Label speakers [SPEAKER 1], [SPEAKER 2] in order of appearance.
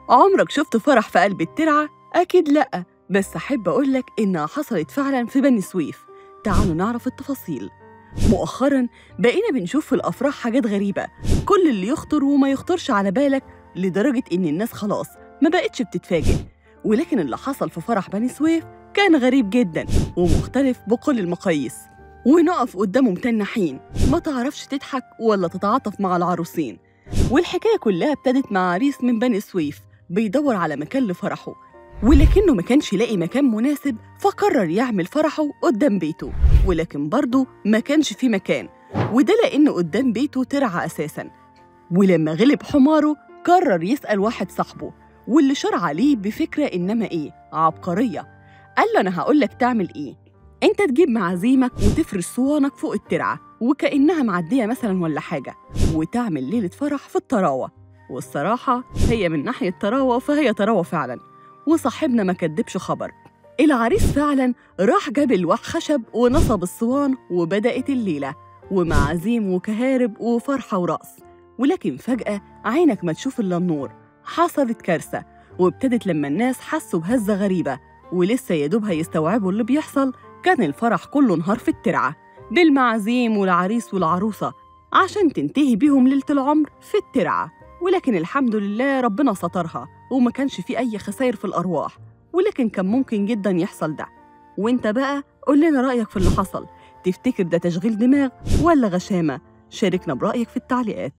[SPEAKER 1] عمرك شفت فرح في قلب الترعة؟ أكيد لأ بس أحب أقولك إنها حصلت فعلا في بني سويف تعالوا نعرف التفاصيل مؤخرا بقينا بنشوف في الأفراح حاجات غريبة كل اللي يخطر وما يخطرش على بالك لدرجة إن الناس خلاص ما بقتش بتتفاجئ ولكن اللي حصل في فرح بني سويف كان غريب جدا ومختلف بكل المقاييس ونقف قدامه متنحين ما تعرفش تضحك ولا تتعاطف مع العروسين والحكاية كلها ابتدت مع عريس من بني سويف بيدور على مكان لفرحه ولكنه ما كانش لاقي مكان مناسب فقرر يعمل فرحه قدام بيته ولكن برضه ما كانش في مكان وده لأنه قدام بيته ترعى أساساً ولما غلب حماره قرر يسأل واحد صاحبه واللي شار عليه بفكرة إنما إيه عبقرية قال له أنا هقولك تعمل إيه أنت تجيب معازيمك وتفرش صوانك فوق الترعة وكأنها معدية مثلا ولا حاجة وتعمل ليلة فرح في الطراوة والصراحة هي من ناحية طراوة فهي طراوة فعلا وصاحبنا ما كدبش خبر العريس فعلا راح جاب الواح خشب ونصب الصوان وبدأت الليلة ومعازيم وكهارب وفرحة ورقص ولكن فجأة عينك ما تشوف إلا النور حصلت كارثة وابتدت لما الناس حسوا بهزة غريبة ولسه يا دوب هيستوعبوا اللي بيحصل كان الفرح كله انهار في الترعة بالمعازيم والعريس والعروسة عشان تنتهي بيهم ليلة العمر في الترعة ولكن الحمد لله ربنا سترها وما كانش في أي خسائر في الأرواح ولكن كان ممكن جدا يحصل ده وانت بقى قول لنا رأيك في اللي حصل تفتكر ده تشغيل دماغ ولا غشامة شاركنا برأيك في التعليقات